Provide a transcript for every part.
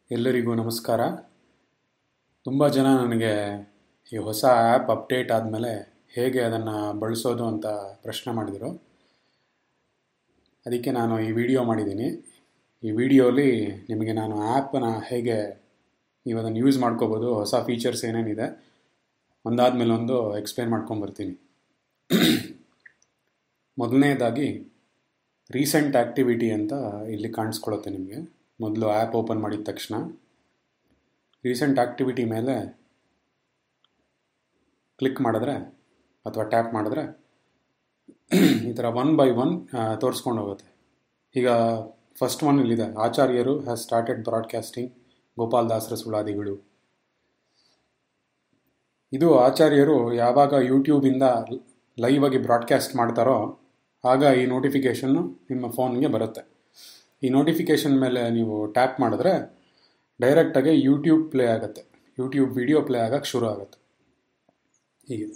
ಎಲ್ಲರಿಗೂ ನಮಸ್ಕಾರ ತುಂಬ ಜನ ನನಗೆ ಈ ಹೊಸ ಆ್ಯಪ್ ಅಪ್ಡೇಟ್ ಆದಮೇಲೆ ಹೇಗೆ ಅದನ್ನು ಬಳಸೋದು ಅಂತ ಪ್ರಶ್ನೆ ಮಾಡಿದರು ಅದಕ್ಕೆ ನಾನು ಈ ವಿಡಿಯೋ ಮಾಡಿದ್ದೀನಿ ಈ ವಿಡಿಯೋಲಿ ನಿಮಗೆ ನಾನು ಆ್ಯಪನ್ನು ಹೇಗೆ ನೀವು ಅದನ್ನು ಯೂಸ್ ಮಾಡ್ಕೋಬೋದು ಹೊಸ ಫೀಚರ್ಸ್ ಏನೇನಿದೆ ಒಂದಾದ್ಮೇಲೆ ಒಂದು ಎಕ್ಸ್ಪ್ಲೇನ್ ಮಾಡ್ಕೊಂಬರ್ತೀನಿ ಮೊದಲನೇದಾಗಿ ರೀಸೆಂಟ್ ಆ್ಯಕ್ಟಿವಿಟಿ ಅಂತ ಇಲ್ಲಿ ಕಾಣಿಸ್ಕೊಳ್ಳುತ್ತೆ ನಿಮಗೆ ಮೊದಲು ಆ್ಯಪ್ ಓಪನ್ ಮಾಡಿದ ತಕ್ಷಣ ರೀಸೆಂಟ್ ಆ್ಯಕ್ಟಿವಿಟಿ ಮೇಲೆ ಕ್ಲಿಕ್ ಮಾಡಿದ್ರೆ ಅಥವಾ ಟ್ಯಾಪ್ ಮಾಡಿದ್ರೆ ಈ ಥರ ಒನ್ ಬೈ ಒನ್ ತೋರಿಸ್ಕೊಂಡು ಹೋಗುತ್ತೆ ಈಗ ಫಸ್ಟ್ ಒನ್ ಇಲ್ಲಿದೆ ಆಚಾರ್ಯರು ಹ್ಯಾಸ್ ಸ್ಟಾರ್ಟೆಡ್ ಬ್ರಾಡ್ಕಾಸ್ಟಿಂಗ್ ಗೋಪಾಲ್ ದಾಸರ ಸುಳಾದಿಗಳು ಇದು ಆಚಾರ್ಯರು ಯಾವಾಗ ಯೂಟ್ಯೂಬಿಂದ ಲೈವ್ ಆಗಿ ಬ್ರಾಡ್ಕಾಸ್ಟ್ ಮಾಡ್ತಾರೋ ಆಗ ಈ ನೋಟಿಫಿಕೇಷನ್ನು ನಿಮ್ಮ ಫೋನ್ಗೆ ಬರುತ್ತೆ ಈ ನೋಟಿಫಿಕೇಷನ್ ಮೇಲೆ ನೀವು ಟ್ಯಾಪ್ ಮಾಡಿದ್ರೆ ಡೈರೆಕ್ಟಾಗಿ ಯೂಟ್ಯೂಬ್ ಪ್ಲೇ ಆಗುತ್ತೆ ಯೂಟ್ಯೂಬ್ ವಿಡಿಯೋ ಪ್ಲೇ ಆಗಕ್ಕೆ ಶುರು ಆಗುತ್ತೆ ಹೀಗೆ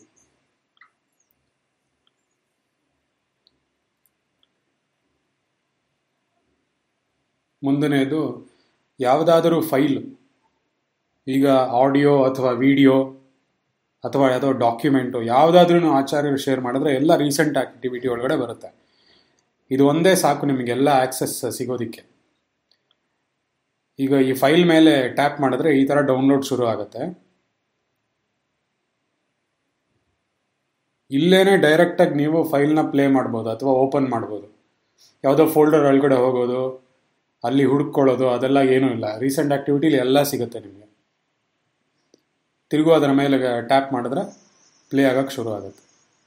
ಮುಂದನೆಯದು ಯಾವುದಾದರೂ ಫೈಲ್ ಈಗ ಆಡಿಯೋ ಅಥವಾ ವಿಡಿಯೋ ಅಥವಾ ಯಾವುದೋ ಡಾಕ್ಯುಮೆಂಟು ಯಾವುದಾದ್ರೂ ಆಚಾರ್ಯರು ಶೇರ್ ಮಾಡಿದ್ರೆ ಎಲ್ಲ ರೀಸೆಂಟ್ ಆಕ್ಟಿವಿಟಿ ಒಳಗಡೆ ಬರುತ್ತೆ ಇದು ಒಂದೇ ಸಾಕು ನಿಮಗೆಲ್ಲ ಆಕ್ಸೆಸ್ ಸಿಗೋದಿಕ್ಕೆ ಈಗ ಈ ಫೈಲ್ ಮೇಲೆ ಟ್ಯಾಪ್ ಮಾಡಿದ್ರೆ ಈ ಥರ ಡೌನ್ಲೋಡ್ ಶುರು ಆಗುತ್ತೆ ಇಲ್ಲೇನೆ ಡೈರೆಕ್ಟಾಗಿ ನೀವು ಫೈಲ್ನ ಪ್ಲೇ ಮಾಡ್ಬೋದು ಅಥವಾ ಓಪನ್ ಮಾಡ್ಬೋದು ಯಾವುದೋ ಫೋಲ್ಡರ್ ಒಳಗಡೆ ಹೋಗೋದು ಅಲ್ಲಿ ಹುಡುಕೊಳ್ಳೋದು ಅದೆಲ್ಲ ಏನೂ ಇಲ್ಲ ರೀಸೆಂಟ್ ಆಕ್ಟಿವಿಟಿಲಿ ಎಲ್ಲ ಸಿಗುತ್ತೆ ನಿಮಗೆ ತಿರುಗು ಅದರ ಮೇಲೆ ಟ್ಯಾಪ್ ಮಾಡಿದ್ರೆ ಪ್ಲೇ ಆಗಕ್ಕೆ ಶುರು ಆಗುತ್ತೆ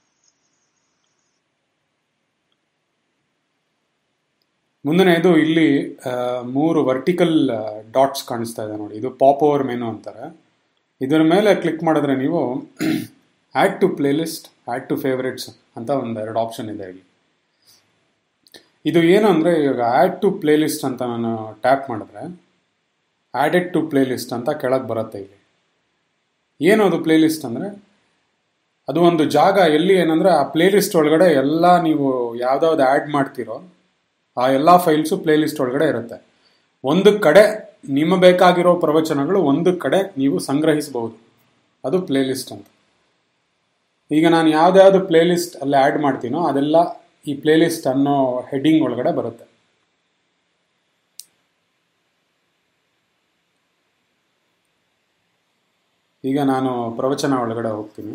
ಮುಂದನೆಯದು ಇಲ್ಲಿ ಮೂರು ವರ್ಟಿಕಲ್ ಡಾಟ್ಸ್ ಕಾಣಿಸ್ತಾ ಇದೆ ನೋಡಿ ಇದು ಪಾಪ್ ಓವರ್ ಮೆನು ಅಂತಾರೆ ಇದರ ಮೇಲೆ ಕ್ಲಿಕ್ ಮಾಡಿದ್ರೆ ನೀವು add to playlist add to favourites ಅಂತ ಒಂದು ಎರಡು ಆಪ್ಷನ್ ಇದೆ ಇಲ್ಲಿ ಇದು ಏನು ಅಂದರೆ ಇವಾಗ ಆ್ಯಡ್ ಟು ಪ್ಲೇ ಲಿಸ್ಟ್ ಅಂತ ನಾನು ಟ್ಯಾಪ್ ಮಾಡಿದ್ರೆ ಆ್ಯಡೆಡ್ ಟು ಪ್ಲೇ ಲಿಸ್ಟ್ ಅಂತ ಕೆಳಗೆ ಬರುತ್ತೆ ಇಲ್ಲಿ ಏನು ಅದು ಪ್ಲೇ ಲಿಸ್ಟ್ ಅಂದರೆ ಅದು ಒಂದು ಜಾಗ ಎಲ್ಲಿ ಏನಂದರೆ ಆ ಪ್ಲೇ ಲಿಸ್ಟ್ ಒಳಗಡೆ ಎಲ್ಲ ನೀವು ಯಾವ್ದಾವ್ದು ಆ್ಯಡ್ ಮಾಡ್ತೀರೋ ಆ ಎಲ್ಲ ಫೈಲ್ಸು ಪ್ಲೇ ಲಿಸ್ಟ್ ಒಳಗಡೆ ಇರುತ್ತೆ ಒಂದು ಕಡೆ ನಿಮ್ಮ ಬೇಕಾಗಿರೋ ಪ್ರವಚನಗಳು ಒಂದು ಕಡೆ ನೀವು ಸಂಗ್ರಹಿಸಬಹುದು ಅದು ಪ್ಲೇ ಲಿಸ್ಟ್ ಅಂತ ಈಗ ನಾನು ಯಾವ್ದಾವ್ದು ಪ್ಲೇ ಲಿಸ್ಟ್ ಅಲ್ಲಿ ಆ್ಯಡ್ ಮಾಡ್ತೀನೋ ಅದೆಲ್ಲ ಈ ಪ್ಲೇ ಲಿಸ್ಟ್ ಅನ್ನೋ ಹೆಡ್ಡಿಂಗ್ ಒಳಗಡೆ ಬರುತ್ತೆ ಈಗ ನಾನು ಪ್ರವಚನ ಒಳಗಡೆ ಹೋಗ್ತೀನಿ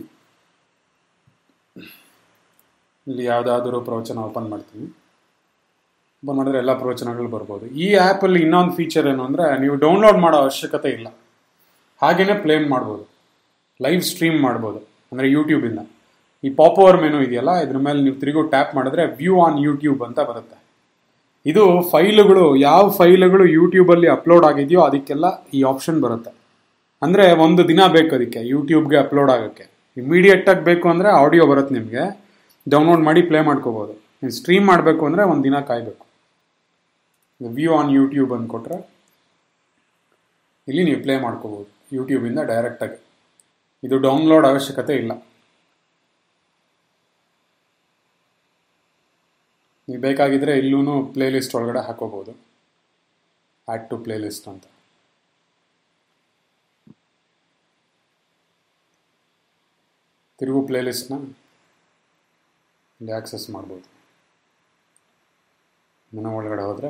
ಇಲ್ಲಿ ಯಾವುದಾದ್ರೂ ಪ್ರವಚನ ಓಪನ್ ಮಾಡ್ತೀನಿ ಓಪನ್ ಮಾಡಿದ್ರೆ ಎಲ್ಲ ಪ್ರವಚನಗಳು ಬರ್ಬೋದು ಈ ಆ್ಯಪಲ್ಲಿ ಇನ್ನೊಂದು ಫೀಚರ್ ಏನು ಅಂದರೆ ನೀವು ಡೌನ್ಲೋಡ್ ಮಾಡೋ ಅವಶ್ಯಕತೆ ಇಲ್ಲ ಹಾಗೇನೆ ಪ್ಲೇ ಮಾಡ್ಬೋದು ಲೈವ್ ಸ್ಟ್ರೀಮ್ ಮಾಡ್ಬೋದು ಅಂದರೆ ಯೂಟ್ಯೂಬಿಂದ ಈ ಪಾಪ್ ಓವರ್ ಮೆನು ಇದೆಯಲ್ಲ ಇದ್ರ ಮೇಲೆ ನೀವು ತಿರುಗು ಟ್ಯಾಪ್ ಮಾಡಿದ್ರೆ ವ್ಯೂ ಆನ್ ಯೂಟ್ಯೂಬ್ ಅಂತ ಬರುತ್ತೆ ಇದು ಫೈಲುಗಳು ಯಾವ ಫೈಲುಗಳು ಯೂಟ್ಯೂಬಲ್ಲಿ ಅಪ್ಲೋಡ್ ಆಗಿದೆಯೋ ಅದಕ್ಕೆಲ್ಲ ಈ ಆಪ್ಷನ್ ಬರುತ್ತೆ ಅಂದರೆ ಒಂದು ದಿನ ಬೇಕು ಅದಕ್ಕೆ ಯೂಟ್ಯೂಬ್ಗೆ ಅಪ್ಲೋಡ್ ಆಗೋಕ್ಕೆ ಇಮಿಡಿಯೇಟಾಗಿ ಬೇಕು ಅಂದರೆ ಆಡಿಯೋ ಬರುತ್ತೆ ನಿಮಗೆ ಡೌನ್ಲೋಡ್ ಮಾಡಿ ಪ್ಲೇ ಮಾಡ್ಕೋಬೋದು ನೀವು ಸ್ಟ್ರೀಮ್ ಮಾಡಬೇಕು ಅಂದರೆ ಒಂದು ದಿನ ಕಾಯಬೇಕು ವ್ಯೂ ಆನ್ ಯೂಟ್ಯೂಬ್ ಅಂದ್ಕೊಟ್ರೆ ಇಲ್ಲಿ ನೀವು ಪ್ಲೇ ಮಾಡ್ಕೋಬೋದು ಯೂಟ್ಯೂಬಿಂದ ಡೈರೆಕ್ಟಾಗಿ ಇದು ಡೌನ್ಲೋಡ್ ಅವಶ್ಯಕತೆ ಇಲ್ಲ ನೀವು ಬೇಕಾಗಿದ್ದರೆ ಇಲ್ಲೂ ಪ್ಲೇ ಲಿಸ್ಟ್ ಒಳಗಡೆ ಹಾಕೋಬೋದು ಆ್ಯಡ್ ಟು ಪ್ಲೇ ಲಿಸ್ಟ್ ಅಂತ ತಿರುಗು ಪ್ಲೇ ಲಿಸ್ಟ್ನ ಇಲ್ಲಿ ಆಕ್ಸೆಸ್ ಮಾಡ್ಬೋದು ಮನೆ ಒಳಗಡೆ ಹೋದರೆ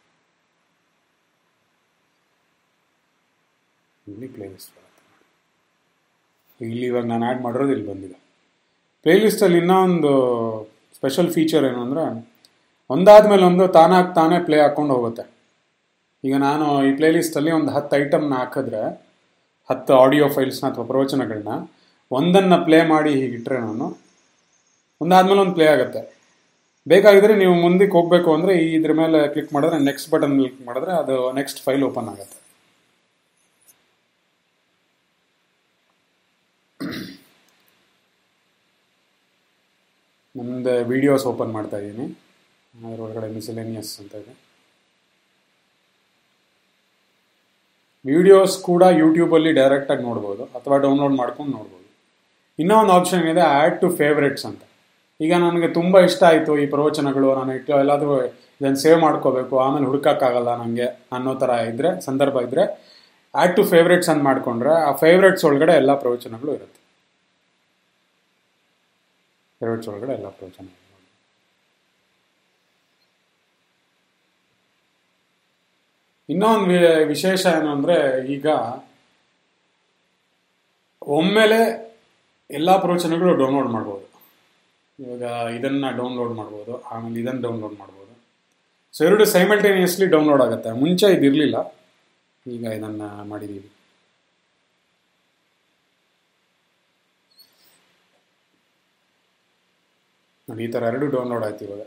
ಇಲ್ಲಿ ಪ್ಲೇ ಲಿಸ್ಟ್ ಬರುತ್ತೆ ಇಲ್ಲಿ ಇವಾಗ ನಾನು ಆ್ಯಡ್ ಮಾಡಿರೋದು ಇಲ್ಲಿ ಬಂದಿದೆ ಪ್ಲೇ ಲಿಸ್ಟಲ್ಲಿ ಇನ್ನೊಂದು ಸ್ಪೆಷಲ್ ಫೀಚರ್ ಏನು ಅಂದರೆ ಒಂದಾದ್ಮೇಲೆ ಒಂದು ತಾನಾಗಿ ತಾನೇ ಪ್ಲೇ ಹಾಕ್ಕೊಂಡು ಹೋಗುತ್ತೆ ಈಗ ನಾನು ಈ ಪ್ಲೇ ಲಿಸ್ಟಲ್ಲಿ ಒಂದು ಹತ್ತು ಐಟಮ್ನ ಹಾಕಿದ್ರೆ ಹತ್ತು ಆಡಿಯೋ ಫೈಲ್ಸ್ನ ಅಥವಾ ಪ್ರವಚನಗಳನ್ನ ಒಂದನ್ನು ಪ್ಲೇ ಮಾಡಿ ಹೀಗಿಟ್ರೆ ನಾನು ಒಂದಾದ್ಮೇಲೆ ಒಂದು ಪ್ಲೇ ಆಗುತ್ತೆ ಬೇಕಾಗಿದ್ರೆ ನೀವು ಮುಂದಕ್ಕೆ ಹೋಗಬೇಕು ಅಂದರೆ ಈ ಇದ್ರ ಮೇಲೆ ಕ್ಲಿಕ್ ಮಾಡಿದ್ರೆ ನೆಕ್ಸ್ಟ್ ಬಟನ್ ಕ್ಲಿಕ್ ಮಾಡಿದ್ರೆ ಅದು ನೆಕ್ಸ್ಟ್ ಫೈಲ್ ಓಪನ್ ಆಗುತ್ತೆ ಮುಂದೆ ವಿಡಿಯೋಸ್ ಓಪನ್ ಮಾಡ್ತಾ ಇದ್ದೀನಿ ಅದರೊಳಗಡೆ ಮಿಸಲೇನಿಯಸ್ ಅಂತ ಇದೆ ವಿಡಿಯೋಸ್ ಕೂಡ ಯೂಟ್ಯೂಬಲ್ಲಿ ಡೈರೆಕ್ಟಾಗಿ ನೋಡ್ಬೋದು ಅಥವಾ ಡೌನ್ಲೋಡ್ ಮಾಡ್ಕೊಂಡು ನೋಡ್ಬೋದು ಇನ್ನೂ ಒಂದು ಆಪ್ಷನ್ ಇದೆ ಆ್ಯಡ್ ಟು ಫೇವ್ರೇಟ್ಸ್ ಅಂತ ಈಗ ನನಗೆ ತುಂಬ ಇಷ್ಟ ಆಯಿತು ಈ ಪ್ರವಚನಗಳು ನಾನು ಇಟ್ಟು ಎಲ್ಲಾದರೂ ಇದನ್ನು ಸೇವ್ ಮಾಡ್ಕೋಬೇಕು ಆಮೇಲೆ ಹುಡುಕಕ್ಕಾಗಲ್ಲ ನನಗೆ ಅನ್ನೋ ಥರ ಇದ್ದರೆ ಸಂದರ್ಭ ಇದ್ದರೆ ಆ್ಯಡ್ ಟು ಫೇವ್ರೇಟ್ಸ್ ಅಂತ ಮಾಡಿಕೊಂಡ್ರೆ ಆ ಫೇವ್ರೇಟ್ಸ್ ಒಳಗಡೆ ಎಲ್ಲ ಪ್ರವಚನಗಳು ಇರುತ್ತೆ ಫೇವ್ರೇಟ್ಸ್ ಒಳಗಡೆ ಎಲ್ಲ ಪ್ರವಚನ ಇನ್ನೊಂದು ವಿಶೇಷ ಏನು ಅಂದರೆ ಈಗ ಒಮ್ಮೆಲೆ ಎಲ್ಲ ಪ್ರವಚನಗಳು ಡೌನ್ಲೋಡ್ ಮಾಡ್ಬೋದು ಇವಾಗ ಇದನ್ನು ಡೌನ್ಲೋಡ್ ಮಾಡ್ಬೋದು ಆಮೇಲೆ ಇದನ್ನು ಡೌನ್ಲೋಡ್ ಮಾಡ್ಬೋದು ಸೊ ಎರಡು ಸೈಮಲ್ಟೇನಿಯಸ್ಲಿ ಡೌನ್ಲೋಡ್ ಆಗುತ್ತೆ ಮುಂಚೆ ಇದಿರಲಿಲ್ಲ ಈಗ ಇದನ್ನು ಮಾಡಿದ್ದೀವಿ ನೋಡಿ ಈ ಥರ ಎರಡು ಡೌನ್ಲೋಡ್ ಆಯ್ತು ಇವಾಗ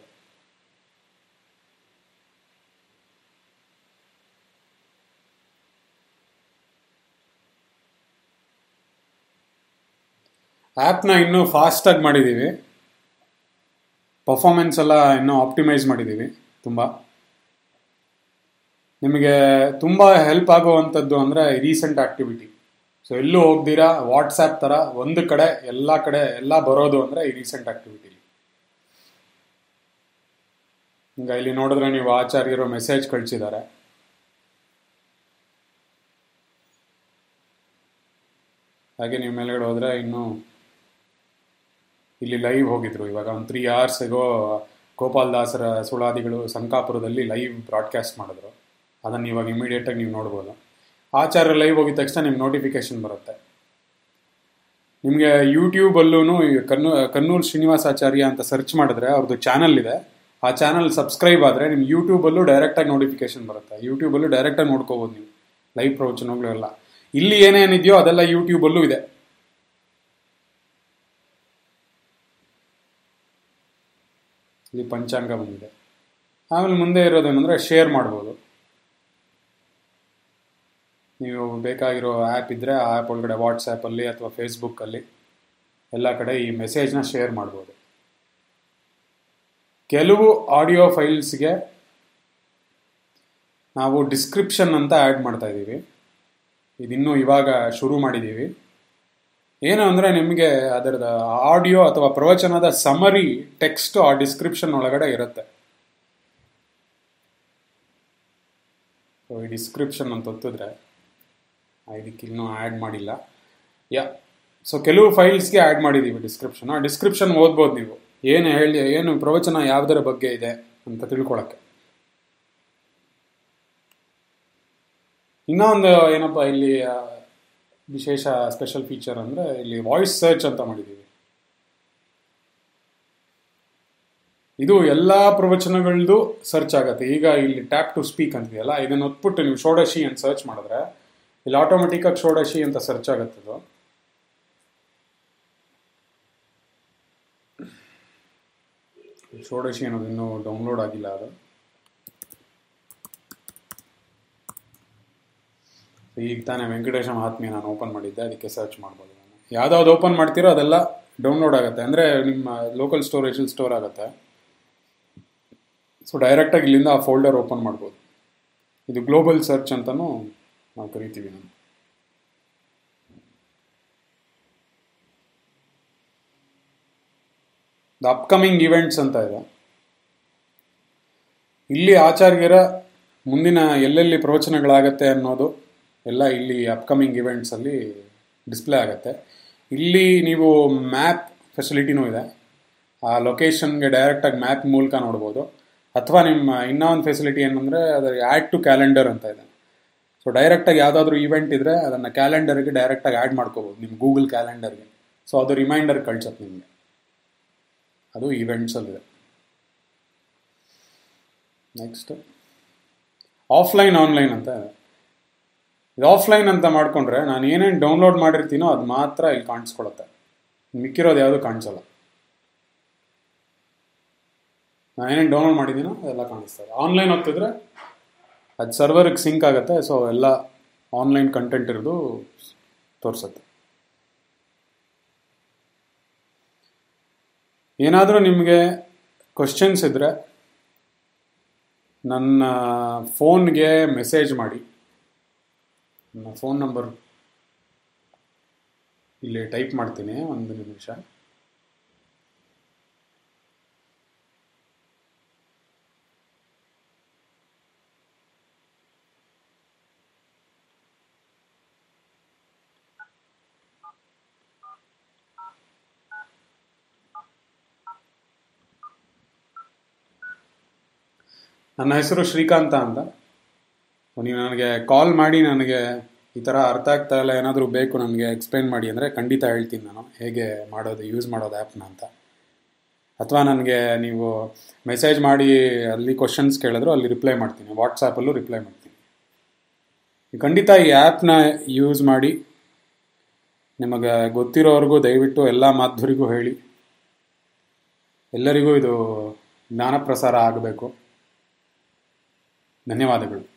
ಆ್ಯಪ್ನ ಇನ್ನೂ ಫಾಸ್ಟಾಗಿ ಮಾಡಿದ್ದೀವಿ ಪರ್ಫಾರ್ಮೆನ್ಸ್ ಎಲ್ಲ ಇನ್ನೂ ಆಪ್ಟಿಮೈಸ್ ಮಾಡಿದ್ದೀವಿ ತುಂಬ ನಿಮಗೆ ತುಂಬ ಹೆಲ್ಪ್ ಆಗುವಂಥದ್ದು ಅಂದರೆ ರೀಸೆಂಟ್ ಆ್ಯಕ್ಟಿವಿಟಿ ಸೊ ಎಲ್ಲೂ ಹೋಗ್ದಿರಾ ವಾಟ್ಸ್ಯಾಪ್ ಥರ ಒಂದು ಕಡೆ ಎಲ್ಲ ಕಡೆ ಎಲ್ಲ ಬರೋದು ಅಂದರೆ ಈ ರೀಸೆಂಟ್ ಆ್ಯಕ್ಟಿವಿಟಿ ಈಗ ಇಲ್ಲಿ ನೋಡಿದ್ರೆ ನೀವು ಆಚಾರ್ಯರು ಮೆಸೇಜ್ ಕಳಿಸಿದ್ದಾರೆ ಹಾಗೆ ನೀವು ಮೇಲ್ಗಡೆ ಹೋದರೆ ಇನ್ನು ಇಲ್ಲಿ ಲೈವ್ ಹೋಗಿದ್ರು ಇವಾಗ ಒಂದು ತ್ರೀ ಅವರ್ಸ್ಗೋ ಗೋಪಾಲ್ ದಾಸರ ಸುಳಾದಿಗಳು ಸಂಕಾಪುರದಲ್ಲಿ ಲೈವ್ ಬ್ರಾಡ್ಕಾಸ್ಟ್ ಮಾಡಿದ್ರು ಅದನ್ನು ಇವಾಗ ಇಮಿಡಿಯೇಟಾಗಿ ನೀವು ನೋಡ್ಬೋದು ಆಚಾರ್ಯ ಲೈವ್ ಹೋಗಿದ ತಕ್ಷಣ ನಿಮ್ಗೆ ನೋಟಿಫಿಕೇಶನ್ ಬರುತ್ತೆ ನಿಮಗೆ ಯೂಟ್ಯೂಬಲ್ಲೂ ಕನ್ನೂ ಕನ್ನೂರು ಶ್ರೀನಿವಾಸಾಚಾರ್ಯ ಅಂತ ಸರ್ಚ್ ಮಾಡಿದ್ರೆ ಅವ್ರದ್ದು ಚಾನಲ್ ಇದೆ ಆ ಚಾನಲ್ ಸಬ್ಸ್ಕ್ರೈಬ್ ಆದರೆ ನಿಮ್ಗೆ ಯೂಟ್ಯೂಬಲ್ಲೂ ಡೈರೆಕ್ಟಾಗಿ ನೋಟಿಫಿಕೇಶನ್ ಬರುತ್ತೆ ಯೂಟ್ಯೂಬಲ್ಲೂ ಡೈರೆಕ್ಟಾಗಿ ನೋಡ್ಕೋಬೋದು ನೀವು ಲೈವ್ ಪ್ರವಚನಗಳು ಎಲ್ಲ ಇಲ್ಲಿ ಏನೇನಿದೆಯೋ ಅದೆಲ್ಲ ಯೂಟ್ಯೂಬಲ್ಲೂ ಇದೆ ಇಲ್ಲಿ ಪಂಚಾಂಗ ಬಂದಿದೆ ಆಮೇಲೆ ಮುಂದೆ ಇರೋದೇನೆಂದರೆ ಶೇರ್ ಮಾಡ್ಬೋದು ನೀವು ಬೇಕಾಗಿರೋ ಆ್ಯಪ್ ಇದ್ದರೆ ಆ ಆ್ಯಪ್ ಒಳಗಡೆ ವಾಟ್ಸಪ್ಪಲ್ಲಿ ಅಥವಾ ಫೇಸ್ಬುಕ್ಕಲ್ಲಿ ಎಲ್ಲ ಕಡೆ ಈ ಮೆಸೇಜ್ನ ಶೇರ್ ಮಾಡ್ಬೋದು ಕೆಲವು ಆಡಿಯೋ ಫೈಲ್ಸ್ಗೆ ನಾವು ಡಿಸ್ಕ್ರಿಪ್ಷನ್ ಅಂತ ಆ್ಯಡ್ ಮಾಡ್ತಾ ಇದ್ದೀವಿ ಇದಿನ್ನೂ ಇವಾಗ ಶುರು ಮಾಡಿದ್ದೀವಿ ಏನು ಅಂದರೆ ನಿಮಗೆ ಅದರದ ಆಡಿಯೋ ಅಥವಾ ಪ್ರವಚನದ ಸಮರಿ ಟೆಕ್ಸ್ಟ್ ಆ ಡಿಸ್ಕ್ರಿಪ್ಷನ್ ಒಳಗಡೆ ಇರುತ್ತೆ ಈ ಡಿಸ್ಕ್ರಿಪ್ಷನ್ ಅಂತ ಒತ್ತಿದ್ರೆ ಇದಕ್ಕೆ ಇನ್ನೂ ಆ್ಯಡ್ ಮಾಡಿಲ್ಲ ಯಾ ಸೊ ಕೆಲವು ಫೈಲ್ಸ್ಗೆ ಆ್ಯಡ್ ಮಾಡಿದ್ದೀವಿ ಡಿಸ್ಕ್ರಿಪ್ಷನ್ ಆ ಡಿಸ್ಕ್ರಿಪ್ಷನ್ ಓದ್ಬೋದು ನೀವು ಏನು ಹೇಳಿ ಏನು ಪ್ರವಚನ ಯಾವುದರ ಬಗ್ಗೆ ಇದೆ ಅಂತ ತಿಳ್ಕೊಳಕ್ಕೆ ಇನ್ನೊಂದು ಏನಪ್ಪ ಇಲ್ಲಿ ವಿಶೇಷ ಸ್ಪೆಷಲ್ ಫೀಚರ್ ಅಂದರೆ ಇಲ್ಲಿ ವಾಯ್ಸ್ ಸರ್ಚ್ ಅಂತ ಮಾಡಿದ್ದೀವಿ ಇದು ಎಲ್ಲ ಪ್ರವಚನಗಳದ್ದು ಸರ್ಚ್ ಆಗುತ್ತೆ ಈಗ ಇಲ್ಲಿ ಟ್ಯಾಪ್ ಟು ಸ್ಪೀಕ್ ಅಂತಿದೆಯಲ್ಲ ಇದನ್ನು ಒತ್ಬಿಟ್ಟು ನೀವು ಷೋಡಶಿ ಅಂತ ಸರ್ಚ್ ಮಾಡಿದ್ರೆ ಇಲ್ಲಿ ಆಟೋಮೆಟಿಕ್ಕಾಗಿ ಷೋಡಶಿ ಅಂತ ಸರ್ಚ್ ಆಗುತ್ತೆ ಅದು ಷೋಡಶಿ ಅನ್ನೋದು ಇನ್ನೂ ಡೌನ್ಲೋಡ್ ಆಗಿಲ್ಲ ಅದು ಈಗ ತಾನೇ ವೆಂಕಟೇಶ ಮಹಾತ್ಮೆ ನಾನು ಓಪನ್ ಮಾಡಿದ್ದೆ ಅದಕ್ಕೆ ಸರ್ಚ್ ಮಾಡ್ಬೋದು ನಾನು ಯಾವ್ದಾವ್ದು ಓಪನ್ ಮಾಡ್ತೀರೋ ಅದೆಲ್ಲ ಡೌನ್ಲೋಡ್ ಆಗುತ್ತೆ ಅಂದರೆ ನಿಮ್ಮ ಲೋಕಲ್ ಸ್ಟೋರೇಜಲ್ಲಿ ಸ್ಟೋರ್ ಆಗುತ್ತೆ ಸೊ ಡೈರೆಕ್ಟಾಗಿ ಇಲ್ಲಿಂದ ಆ ಫೋಲ್ಡರ್ ಓಪನ್ ಮಾಡ್ಬೋದು ಇದು ಗ್ಲೋಬಲ್ ಸರ್ಚ್ ಅಂತಲೂ ನಾವು ಕರಿತೀವಿ ನಾನು ದ ಅಪ್ಕಮಿಂಗ್ ಇವೆಂಟ್ಸ್ ಅಂತ ಇದೆ ಇಲ್ಲಿ ಆಚಾರ್ಯರ ಮುಂದಿನ ಎಲ್ಲೆಲ್ಲಿ ಪ್ರವಚನಗಳಾಗತ್ತೆ ಅನ್ನೋದು ಎಲ್ಲ ಇಲ್ಲಿ ಅಪ್ಕಮಿಂಗ್ ಇವೆಂಟ್ಸಲ್ಲಿ ಡಿಸ್ಪ್ಲೇ ಆಗುತ್ತೆ ಇಲ್ಲಿ ನೀವು ಮ್ಯಾಪ್ ಫೆಸಿಲಿಟಿನೂ ಇದೆ ಆ ಲೊಕೇಶನ್ಗೆ ಡೈರೆಕ್ಟಾಗಿ ಮ್ಯಾಪ್ ಮೂಲಕ ನೋಡ್ಬೋದು ಅಥವಾ ನಿಮ್ಮ ಇನ್ನೂ ಒಂದು ಫೆಸಿಲಿಟಿ ಏನಂದರೆ ಅದರ ಆ್ಯಡ್ ಟು ಕ್ಯಾಲೆಂಡರ್ ಅಂತ ಇದೆ ಸೊ ಡೈರೆಕ್ಟಾಗಿ ಯಾವುದಾದ್ರೂ ಇವೆಂಟ್ ಇದ್ದರೆ ಅದನ್ನು ಕ್ಯಾಲೆಂಡರ್ಗೆ ಡೈರೆಕ್ಟಾಗಿ ಆ್ಯಡ್ ಮಾಡ್ಕೋಬೋದು ನಿಮ್ಮ ಗೂಗಲ್ ಕ್ಯಾಲೆಂಡರ್ಗೆ ಸೊ ಅದು ರಿಮೈಂಡರ್ ಕಳ್ಸತ್ತೆ ನಿಮಗೆ ಅದು ಇವೆಂಟ್ಸಲ್ಲಿದೆ ನೆಕ್ಸ್ಟ್ ಆಫ್ಲೈನ್ ಆನ್ಲೈನ್ ಅಂತ ಇದೆ ಇದು ಆಫ್ಲೈನ್ ಅಂತ ಮಾಡಿಕೊಂಡ್ರೆ ನಾನು ಏನೇನು ಡೌನ್ಲೋಡ್ ಮಾಡಿರ್ತೀನೋ ಅದು ಮಾತ್ರ ಇಲ್ಲಿ ಕಾಣಿಸ್ಕೊಳುತ್ತೆ ಮಿಕ್ಕಿರೋದು ಯಾವುದು ಕಾಣಿಸಲ್ಲ ನಾನು ಏನೇನು ಡೌನ್ಲೋಡ್ ಮಾಡಿದ್ದೀನೋ ಅದೆಲ್ಲ ಕಾಣಿಸ್ತದೆ ಆನ್ಲೈನ್ ಹೋಗ್ತಿದ್ರೆ ಅದು ಸರ್ವರ್ಗೆ ಸಿಂಕ್ ಆಗುತ್ತೆ ಸೊ ಎಲ್ಲ ಆನ್ಲೈನ್ ಕಂಟೆಂಟ್ ಇರೋದು ತೋರಿಸುತ್ತೆ ಏನಾದರೂ ನಿಮಗೆ ಕ್ವಶನ್ಸ್ ಇದ್ದರೆ ನನ್ನ ಫೋನ್ಗೆ ಮೆಸೇಜ್ ಮಾಡಿ ನನ್ನ ಫೋನ್ ನಂಬರ್ ಇಲ್ಲಿ ಟೈಪ್ ಮಾಡ್ತೀನಿ ಒಂದು ನಿಮಿಷ ನನ್ನ ಹೆಸರು ಶ್ರೀಕಾಂತ ಅಂತ ನೀವು ನನಗೆ ಕಾಲ್ ಮಾಡಿ ನನಗೆ ಈ ಥರ ಅರ್ಥ ಆಗ್ತಾ ಇಲ್ಲ ಏನಾದರೂ ಬೇಕು ನನಗೆ ಎಕ್ಸ್ಪ್ಲೈನ್ ಮಾಡಿ ಅಂದರೆ ಖಂಡಿತ ಹೇಳ್ತೀನಿ ನಾನು ಹೇಗೆ ಮಾಡೋದು ಯೂಸ್ ಮಾಡೋದು ಆ್ಯಪ್ನ ಅಂತ ಅಥವಾ ನನಗೆ ನೀವು ಮೆಸೇಜ್ ಮಾಡಿ ಅಲ್ಲಿ ಕ್ವಶನ್ಸ್ ಕೇಳಿದ್ರು ಅಲ್ಲಿ ರಿಪ್ಲೈ ಮಾಡ್ತೀನಿ ವಾಟ್ಸಾಪಲ್ಲೂ ರಿಪ್ಲೈ ಮಾಡ್ತೀನಿ ಖಂಡಿತ ಈ ಆ್ಯಪ್ನ ಯೂಸ್ ಮಾಡಿ ನಿಮಗೆ ಗೊತ್ತಿರೋವ್ರಿಗೂ ದಯವಿಟ್ಟು ಎಲ್ಲ ಮಾಧ್ವರಿಗೂ ಹೇಳಿ ಎಲ್ಲರಿಗೂ ಇದು ಜ್ಞಾನ ಪ್ರಸಾರ ಆಗಬೇಕು ಧನ್ಯವಾದಗಳು